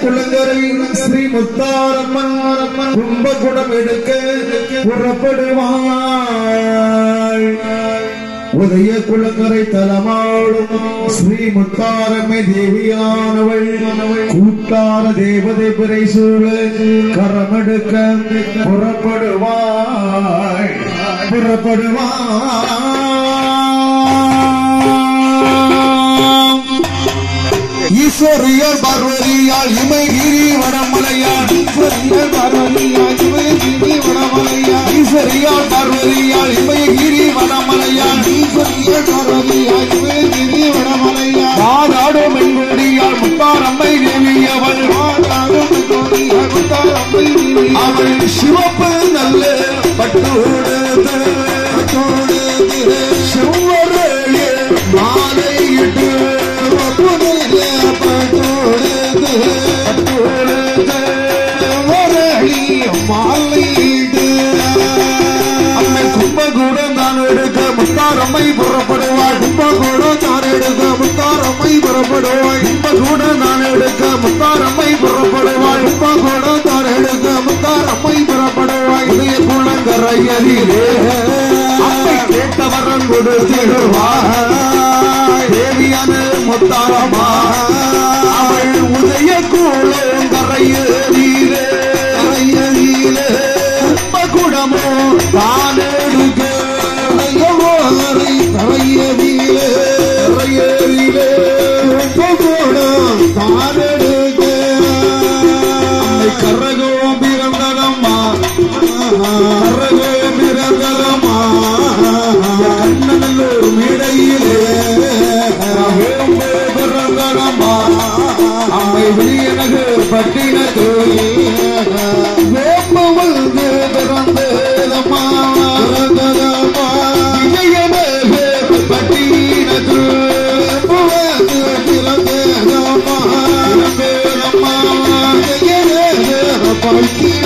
குளங்கரை ஸ்ரீ முத்தாரம்மன் கும்பகுடம் எடுக்க புறப்படுவாள் உதய குளங்கரை தலமாளும் ஸ்ரீ முத்தாரம்மை தேவியானவள் கூட்டார தேவதை பிறை சூழ கரமெடுக்க புறப்படுவாள் புறப்படுவாள் ஈஸ்வரியர் பார்வதியால் இமயகிரி வடமலையால் ஈஸ்வரியர் பார்வதியால் இமயகிரி வடமலையால் ஈஸ்வரியால் பார்வதியால் இமயகிரி வடமலையால் ஈஸ்வரியர் பார்வதியால் இமயகிரி வடமலையால் மாதாடும் மென்கொடியால் முத்தாரம்மை தேவி அவள் மாதாடும் மென்கொடியால் முத்தாரம்மை தேவி அவள் சிவப்பு நல்ல பட்டோடு பட்டோடு செவ்வரே மாலையிட்டு கும்பகூடம் தான் எடுக்க முத்தாரம்மை புறப்படுவாள் கும்பகூடம் தான் எடுக்க முத்தாரம்மை புறப்படுவாள் கும்பகூடம் தான் எடுக்க முத்தாரம்மை புறப்படுவாள் கும்பகூடம் தான் எடுக்க முத்தாரம்மை புறப்படுவாள் இதய குளங்கரையதிலே அம்மை கேட்டவரன் கொடுத்திடுவாள் தேவியான முத்தாரமா அவள் உதய கூழங்கரையீரே கரையீரே குடமோ தானெடுக்க கரையீரே கரையீரே கூடம் தானெடுக்க கரகோம் பிறந்ததம்மா கரகோம் பிறந்ததம்மா கண்ணனல்லூர் மேடையிலே வேம்பு பிறந்ததம்மா அம்மை விழியனகு பட்டினது வேம்பு வந்து பிறந்ததம்மா பிறந்ததம்மா விஜயனகு பட்டினது வேம்பு வந்து பிறந்ததம்மா பிறந்ததம்மா விஜயனகு பட்டினது